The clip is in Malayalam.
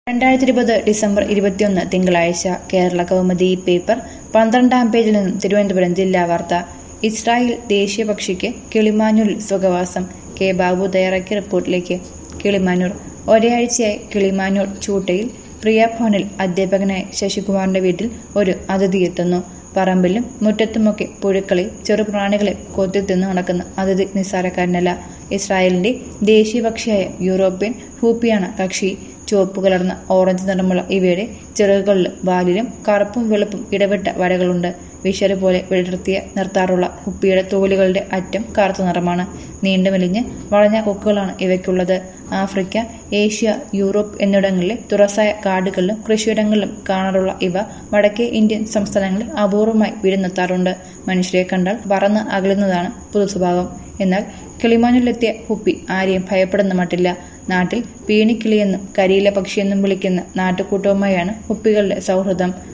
രണ്ടായിരത്തി ഇരുപത് ഡിസംബർ ഇരുപത്തിയൊന്ന് തിങ്കളാഴ്ച കേരള കൗമുദി പേപ്പർ പന്ത്രണ്ടാം പേജിൽ നിന്നും തിരുവനന്തപുരം ജില്ലാ വാർത്ത ഇസ്രായേൽ ദേശീയ പക്ഷിക്ക് കിളിമാനൂരിൽ സുഖവാസം കെ ബാബു തയ്യാറാക്കിയ റിപ്പോർട്ടിലേക്ക് കിളിമാനൂർ ഒരേയാഴ്ചയായി കിളിമാനൂർ ചൂട്ടയിൽ പ്രിയഭവനിൽ അധ്യാപകനായ ശശികുമാറിന്റെ വീട്ടിൽ ഒരു അതിഥി എത്തുന്നു പറമ്പിലും മുറ്റത്തുമൊക്കെ പുഴുക്കളെ ചെറുപ്രാണികളെ കൊത്തി തിന്നു നടക്കുന്ന അതിഥി നിസ്സാരക്കാരനല്ല ഇസ്രായേലിന്റെ ദേശീയ പക്ഷിയായ യൂറോപ്യൻ ഹൂപ്പിയാണ് കക്ഷി ചുവപ്പ് കലർന്ന ഓറഞ്ച് നിറമുള്ള ഇവയുടെ ചിറകുകളിലും വാലിലും കറുപ്പും വെളുപ്പും ഇടവിട്ട വരകളുണ്ട് വിഷര് പോലെ വിടർത്തിയ നിർത്താറുള്ള ഹുപ്പിയുടെ തോലുകളുടെ അറ്റം കറുത്ത നിറമാണ് നീണ്ടു മെലിഞ്ഞ് വളഞ്ഞ കൊക്കുകളാണ് ഇവയ്ക്കുള്ളത് ആഫ്രിക്ക ഏഷ്യ യൂറോപ്പ് എന്നിവിടങ്ങളിലെ തുറസായ കാടുകളിലും കൃഷിയിടങ്ങളിലും കാണാറുള്ള ഇവ വടക്കേ ഇന്ത്യൻ സംസ്ഥാനങ്ങളിൽ അപൂർവമായി വിരുന്നെത്താറുണ്ട് മനുഷ്യരെ കണ്ടാൽ പറന്ന് അകലുന്നതാണ് പൊതുസ്വഭാവം എന്നാൽ കിളിമാനിലെത്തിയ ഹുപ്പി ആരെയും ഭയപ്പെടുന്ന മട്ടില്ല നാട്ടിൽ പീണിക്കിളിയെന്നും കരിയില പക്ഷിയെന്നും വിളിക്കുന്ന നാട്ടുകൂട്ടവുമായാണ് ഹുപ്പികളുടെ സൗഹൃദം